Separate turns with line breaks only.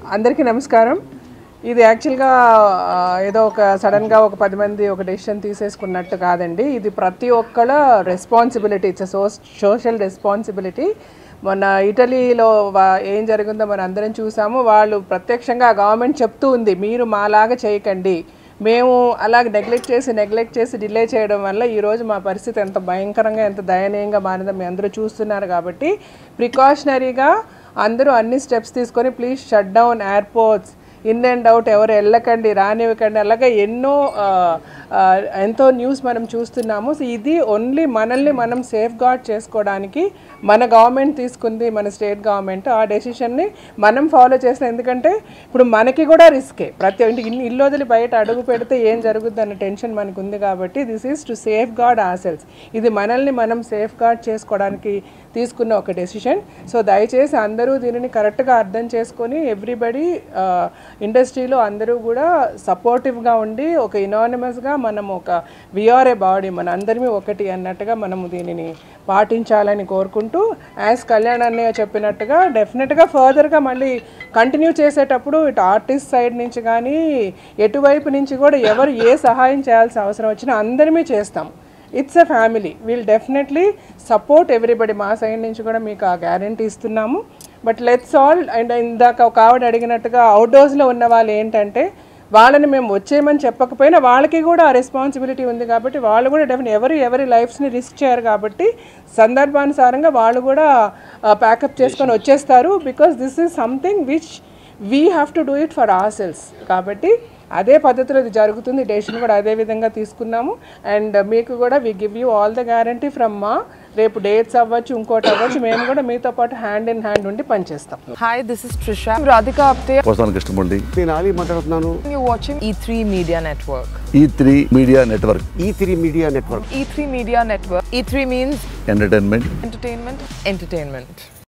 అందరికీ నమస్కారం ఇది యాక్చువల్గా ఆ, ఏదో ఒక సడన్గా ఒక పది మంది ఒక డెసిషన్ తీసేసుకున్నట్టు కాదండి ఇది ప్రతి ఒక్కళ్ళ responsibility it's so social responsibility మొన్న ఇటలీలో వా- ఏం జరిగిందో మనం అందరం చూసాము వాళ్ళు ప్రత్యక్షంగా గవర్నమెంట్ చెప్తూ ఉంది మీరు మాలాగా చేయకండి మేము అలాగ నెగ్లెక్ట్ చేసి నెగ్లెక్ట్ చేసి డిలే చేయడం వల్ల ఈరోజు మా పరిస్థితి ఎంత భయంకరంగా ఎంత దయనీయంగా మారిందో మీ అందరూ చూస్తున్నారు కాబట్టి ప్రికాషనరీగా అందరూ అన్ని స్టెప్స్ తీసుకొని please shut down airports in and out ఎవరు వెళ్ళకండి రానివ్వకండి అలాగే ఎన్నో ఆ, ఆ, ఎంతో న్యూస్ మనం చూస్తున్నాము సో ఇది ఓన్లీ మనల్ని మనం సేఫ్ గార్డ్ చేసుకోవడానికి మన గవర్నమెంట్ తీసుకుంది మన స్టేట్ గవర్నమెంట్ ఆ డెసిషన్ని మనం ఫాలో చేస్తాం ఎందుకంటే ఇప్పుడు మనకి కూడా రిస్కే ప్రతి ఇంటి ఇన్ని ఇల్లు వదిలి బయట అడుగు పెడితే ఏం జరుగుద్ది అన్న టెన్షన్ మనకు ఉంది కాబట్టి this is to safeguard ourselves ఇది మనల్ని మనం సేఫ్ గార్డ్ చేసుకోవడానికి తీసుకున్న ఒక డెసిషన్ సో దయచేసి అందరూ దీనిని కరెక్ట్గా అర్థం చేసుకొని ఎవ్రీబడి ఇండస్ట్రీలో అందరూ కూడా సపోర్టివ్గా ఉండి ఒక ఇనానిమస్గా మనం ఒక విఆర్ ఏ బాడీ మన అందరిమీ ఒకటి అన్నట్టుగా మనము దీనిని పాటించాలని కోరుకుంటూ యాజ్ కళ్యాణ్ అన్నయ్య చెప్పినట్టుగా డెఫినెట్గా ఫర్దర్గా మళ్ళీ కంటిన్యూ చేసేటప్పుడు ఇటు ఆర్టిస్ట్ సైడ్ నుంచి కానీ ఎటువైపు నుంచి కూడా ఎవరు ఏ సహాయం చేయాల్సిన అవసరం వచ్చినా అందరిమీ చేస్తాం it's a family will definitely support everybody మా సైడ్ నుంచి కూడా మీకు ఆ గ్యారంటీ ఇస్తున్నాము బట్ లెట్స్ ఆల్ అండ్ ఇందాక ఒక ఆవిడ అడిగినట్టుగా అవుట్డోర్స్లో ఉన్న వాళ్ళు ఏంటంటే వాళ్ళని మేము వచ్చేయమని చెప్పకపోయినా వాళ్ళకి కూడా ఆ రెస్పాన్సిబిలిటీ ఉంది కాబట్టి వాళ్ళు కూడా డెఫినెట్ ఎవరు ఎవరి లైఫ్స్ని రిస్క్ చేయరు కాబట్టి సందర్భానుసారంగా వాళ్ళు కూడా ప్యాకప్ చేసుకొని వచ్చేస్తారు because this is something which we have to do it for ourselves కాబట్టి అదే పద్ధతిలో ఇది జరుగుతుంది డెసిషన్ కూడా అదే విధంగా తీసుకున్నాము అండ్ మీకు కూడా we give you all the guarantee from మా రేపు డేట్స్ అవ్వచ్చు ఇంకోటి అవ్వచ్చు మేము కూడా మీతో పాటు హ్యాండ్ ఇన్ హ్యాండ్ ఉండి పనిచేస్తాం
Hi, this is Trisha. I'm Radhika Apte.
వస్తాను కృష్ణమూర్తి
నేను ఆలీ మాట్లాడుతున్నాను
You're watching E3 Media Network.
E three media network
E three media network
E3 Media Network. E3 means
entertainment
entertainment, entertainment.